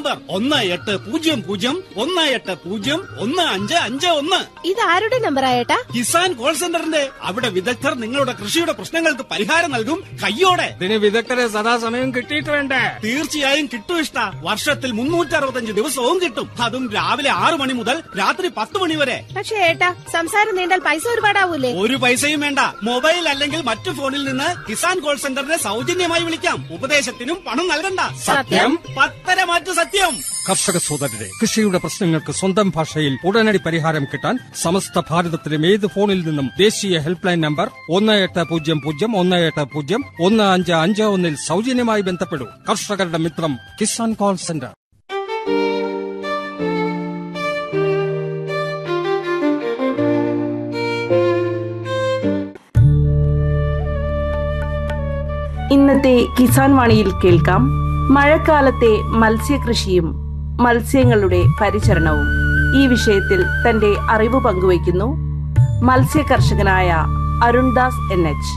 Number ഒന്ന് എട്ട് പൂജ്യം പൂജ്യം ഒന്ന് എട്ട് പൂജ്യം ഒന്ന് അഞ്ച് അഞ്ച് ഒന്ന് ഇത് ആരുടെ നമ്പറാ ഏട്ടാ കിസാൻ കോൾ സെന്ററിന്റെ അവിടെ വിദഗ്ധർ നിങ്ങളുടെ കൃഷിയുടെ പ്രശ്നങ്ങൾക്ക് പരിഹാരം നൽകും കയ്യോടെ ഇതിന് വിദഗ്ധരെ സദാസമയം കിട്ടിയിട്ട് വേണ്ടേ തീർച്ചയായും കിട്ടും ഇഷ്ട വർഷത്തിൽ മുന്നൂറ്റി അറുപത്തഞ്ച് ദിവസവും കിട്ടും അതും രാവിലെ ആറു മണി മുതൽ രാത്രി പത്ത് മണി വരെ പക്ഷേ ഏട്ടാ സംസാരം നീണ്ടാൽ പൈസ ഒരുപാടാവൂലേ ഒരു പൈസയും വേണ്ട മൊബൈൽ അല്ലെങ്കിൽ മറ്റു ഫോണിൽ നിന്ന് കിസാൻ കോൾ സെന്ററിനെ സൗജന്യമായി വിളിക്കാം ഉപദേശത്തിനും പണം നൽകണ്ട സത്യം? പത്തര മാറ്റു സത്യം കർഷക സോദരരെ കൃഷിയുടെ പ്രശ്നങ്ങൾക്ക് സ്വന്തം ഭാഷയിൽ ഉടനടി പരിഹാരം കിട്ടാൻ സമസ്ത ഭാരതത്തിലും ഏത് ഫോണിൽ നിന്നും ദേശീയ ഹെൽപ്പ് ലൈൻ നമ്പർ ഒന്ന് എട്ട് പൂജ്യം പൂജ്യം ഒന്ന് എട്ട് പൂജ്യം ഒന്ന് അഞ്ച് അഞ്ച് ഒന്നിൽ സൗജന്യമായി ബന്ധപ്പെടൂ കർഷകരുടെ മിത്രം കിസാൻ കോൾ സെന്റർ ഇന്നത്തെ കിസാൻ വാണിയിൽ കേൾക്കാം മഴക്കാലത്തെ മത്സ്യകൃഷിയും മത്സ്യങ്ങളുടെ പരിചരണവും ഈ വിഷയത്തിൽ തന്റെ അറിവ് പങ്കുവയ്ക്കുന്നു മത്സ്യ കർഷകനായ അരുൺദാസ് എൻ എച്ച്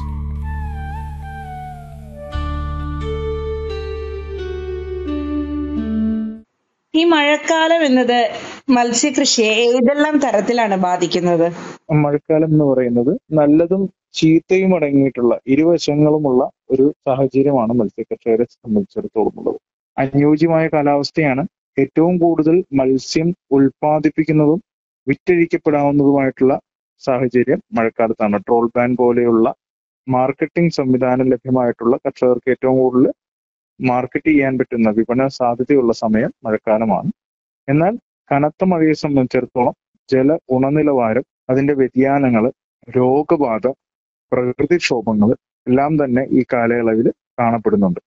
ഈ മഴക്കാലം എന്നത് മത്സ്യകൃഷിയെ ഏതെല്ലാം തരത്തിലാണ് ബാധിക്കുന്നത് മഴക്കാലം എന്ന് പറയുന്നത് നല്ലതും ചീത്തയും അടങ്ങിയിട്ടുള്ള ഇരുവശങ്ങളുമുള്ള ഒരു സാഹചര്യമാണ് മത്സ്യകർഷകരെ സംബന്ധിച്ചിടത്തോളം ഉള്ളത് അനുയോജ്യമായ കാലാവസ്ഥയാണ് ഏറ്റവും കൂടുതൽ മത്സ്യം ഉൽപ്പാദിപ്പിക്കുന്നതും വിറ്റഴിക്കപ്പെടാവുന്നതുമായിട്ടുള്ള സാഹചര്യം മഴക്കാലത്താണ് ട്രോൾ ബാൻ പോലെയുള്ള മാർക്കറ്റിംഗ് സംവിധാനം ലഭ്യമായിട്ടുള്ള കർഷകർക്ക് ഏറ്റവും കൂടുതൽ മാർക്കറ്റ് ചെയ്യാൻ പറ്റുന്ന വിപണന സാധ്യതയുള്ള സമയം മഴക്കാലമാണ് എന്നാൽ കനത്ത മഴയെ സംബന്ധിച്ചിടത്തോളം ജല ഗുണനിലവാരം അതിന്റെ വ്യതിയാനങ്ങൾ രോഗബാധ പ്രകൃതിക്ഷോഭങ്ങൾ എല്ലാം തന്നെ ഈ കാലയളവിൽ കാണപ്പെടുന്നുണ്ട്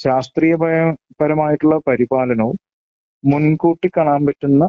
ശാസ്ത്രീയപരമായിട്ടുള്ള പരിപാലനവും മുൻകൂട്ടി കാണാൻ പറ്റുന്ന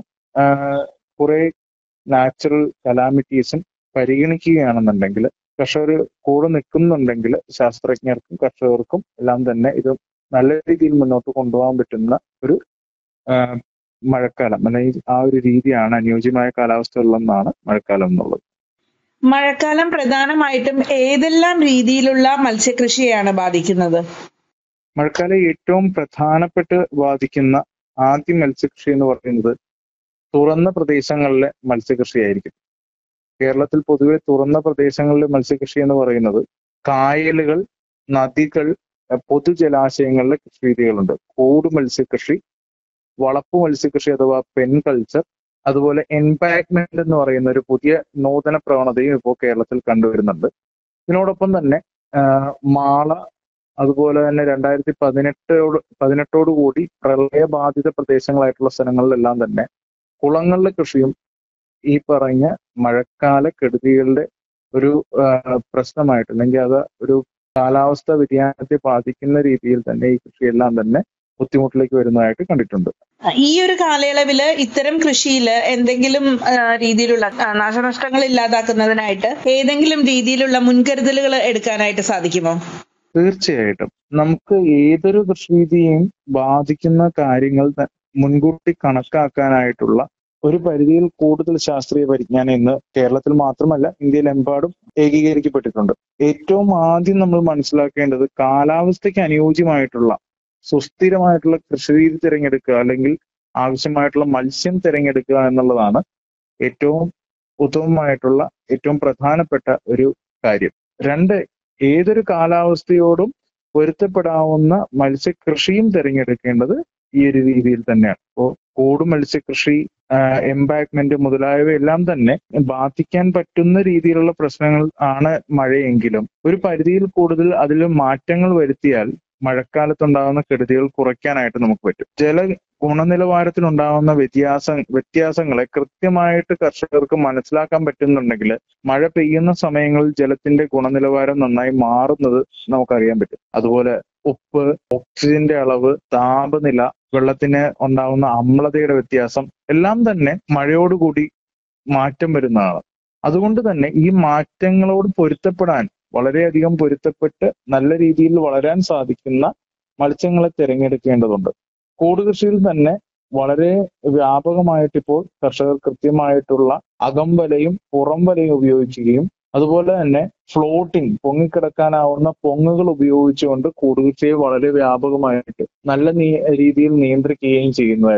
കുറെ നാച്ചുറൽ കലാമിറ്റീസും പരിഗണിക്കുകയാണെന്നുണ്ടെങ്കിൽ കർഷകർ കൂടെ നിൽക്കുന്നുണ്ടെങ്കിൽ ശാസ്ത്രജ്ഞർക്കും കർഷകർക്കും എല്ലാം തന്നെ ഇത് നല്ല രീതിയിൽ മുന്നോട്ട് കൊണ്ടുപോകാൻ പറ്റുന്ന ഒരു ആ, മഴക്കാലം അല്ലെങ്കിൽ ആ ഒരു രീതിയാണ് അനുയോജ്യമായ കാലാവസ്ഥകളിലൊന്നാണ് മഴക്കാലം എന്നുള്ളത് മഴക്കാലം പ്രധാനമായിട്ടും ഏതെല്ലാം രീതിയിലുള്ള മത്സ്യകൃഷിയെയാണ് ബാധിക്കുന്നത് മഴക്കാലം ഏറ്റവും പ്രധാനപ്പെട്ട് ബാധിക്കുന്ന ആദ്യ മത്സ്യകൃഷി എന്ന് പറയുന്നത് തുറന്ന പ്രദേശങ്ങളിലെ മത്സ്യകൃഷിയായിരിക്കും കേരളത്തിൽ പൊതുവെ തുറന്ന പ്രദേശങ്ങളിലെ മത്സ്യകൃഷി എന്ന് പറയുന്നത് കായലുകൾ നദികൾ അഹ് പൊതുജലാശയങ്ങളിലെ കൃഷി രീതികളുണ്ട് കൂട് മത്സ്യകൃഷി വളപ്പ് മത്സ്യകൃഷി അഥവാ പെൻ കൾച്ചർ അതുപോലെ എൻപാക്മെന്റ് എന്ന് പറയുന്ന ഒരു പുതിയ നൂതന പ്രവണതയും ഇപ്പോൾ കേരളത്തിൽ കണ്ടുവരുന്നുണ്ട് ഇതിനോടൊപ്പം തന്നെ ആഹ് മാള അതുപോലെ തന്നെ രണ്ടായിരത്തി പതിനെട്ടോട് പതിനെട്ടോട് കൂടി പ്രളയബാധിത പ്രദേശങ്ങളായിട്ടുള്ള സ്ഥലങ്ങളിലെല്ലാം തന്നെ കുളങ്ങളിലെ കൃഷിയും ഈ പറഞ്ഞ മഴക്കാല കെടുതികളുടെ ഒരു ആഹ് പ്രശ്നമായിട്ട് അല്ലെങ്കിൽ അത് ഒരു കാലാവസ്ഥ വ്യതിയാനത്തെ ബാധിക്കുന്ന രീതിയിൽ തന്നെ ഈ കൃഷിയെല്ലാം തന്നെ ബുദ്ധിമുട്ടിലേക്ക് വരുന്നതായിട്ട് കണ്ടിട്ടുണ്ട് ഈ ഒരു കാലയളവില് ഇത്തരം കൃഷിയിൽ എന്തെങ്കിലും ആ, രീതിയിലുള്ള ആ, നാശനഷ്ടങ്ങൾ ഇല്ലാതാക്കുന്നതിനായിട്ട് ഏതെങ്കിലും രീതിയിലുള്ള മുൻകരുതലുകൾ എടുക്കാനായിട്ട് സാധിക്കുമോ തീർച്ചയായിട്ടും നമുക്ക് ഏതൊരു കൃഷിരീതിയെയും ബാധിക്കുന്ന കാര്യങ്ങൾ ത- മുൻകൂട്ടി കണക്കാക്കാനായിട്ടുള്ള ഒരു പരിധിയിൽ കൂടുതൽ ശാസ്ത്രീയ പരിജ്ഞാനം ഇന്ന് കേരളത്തിൽ മാത്രമല്ല ഇന്ത്യയിലെമ്പാടും ഏകീകരിക്കപ്പെട്ടിട്ടുണ്ട് ഏറ്റവും ആദ്യം നമ്മൾ മനസ്സിലാക്കേണ്ടത് കാലാവസ്ഥയ്ക്ക് അനുയോജ്യമായിട്ടുള്ള സുസ്ഥിരമായിട്ടുള്ള കൃഷിരീതി തിരഞ്ഞെടുക്കുക അല്ലെങ്കിൽ ആവശ്യമായിട്ടുള്ള മത്സ്യം തിരഞ്ഞെടുക്കുക എന്നുള്ളതാണ് ഏറ്റവും ഉത്തമമായിട്ടുള്ള ഏറ്റവും പ്രധാനപ്പെട്ട ഒരു കാര്യം രണ്ട് ഏതൊരു കാലാവസ്ഥയോടും പൊരുത്തപ്പെടാവുന്ന മത്സ്യകൃഷിയും തിരഞ്ഞെടുക്കേണ്ടത് ഈ ഒരു രീതിയിൽ തന്നെയാണ് അപ്പോൾ കൂട് മത്സ്യകൃഷി എംപാക്മെന്റ് മുതലായവയെല്ലാം തന്നെ ബാധിക്കാൻ പറ്റുന്ന രീതിയിലുള്ള പ്രശ്നങ്ങൾ ആണ് മഴയെങ്കിലും ഒരു പരിധിയിൽ കൂടുതൽ അതിൽ മാറ്റങ്ങൾ വരുത്തിയാൽ മഴക്കാലത്തുണ്ടാകുന്ന കെടുതികൾ കുറയ്ക്കാനായിട്ട് നമുക്ക് പറ്റും ജല ഗുണനിലവാരത്തിലുണ്ടാകുന്ന വ്യത്യാസ വ്യത്യാസങ്ങളെ കൃത്യമായിട്ട് കർഷകർക്ക് മനസ്സിലാക്കാൻ പറ്റുന്നുണ്ടെങ്കിൽ മഴ പെയ്യുന്ന സമയങ്ങളിൽ ജലത്തിന്റെ ഗുണനിലവാരം നന്നായി മാറുന്നത് നമുക്കറിയാൻ പറ്റും അതുപോലെ ഉപ്പ് ഓക്സിജന്റെ അളവ് താപനില വെള്ളത്തിന് ഉണ്ടാകുന്ന അമ്ലതയുടെ വ്യത്യാസം എല്ലാം തന്നെ മഴയോടുകൂടി മാറ്റം വരുന്നതാണ് അതുകൊണ്ട് തന്നെ ഈ മാറ്റങ്ങളോട് പൊരുത്തപ്പെടാൻ വളരെയധികം പൊരുത്തപ്പെട്ട് നല്ല രീതിയിൽ വളരാൻ സാധിക്കുന്ന മത്സ്യങ്ങളെ തിരഞ്ഞെടുക്കേണ്ടതുണ്ട് കൂട് കൃഷിയിൽ തന്നെ വളരെ വ്യാപകമായിട്ട് ഇപ്പോൾ കർഷകർ കൃത്യമായിട്ടുള്ള അകംവലയും പുറം വലയും ഉപയോഗിക്കുകയും അതുപോലെ തന്നെ ഫ്ലോട്ടിംഗ് പൊങ്ങിക്കിടക്കാനാവുന്ന പൊങ്ങുകൾ ഉപയോഗിച്ചുകൊണ്ട് കൂടുകൃഷിയെ വളരെ വ്യാപകമായിട്ട് നല്ല നീ രീതിയിൽ നിയന്ത്രിക്കുകയും ചെയ്യുന്നതായിട്ട്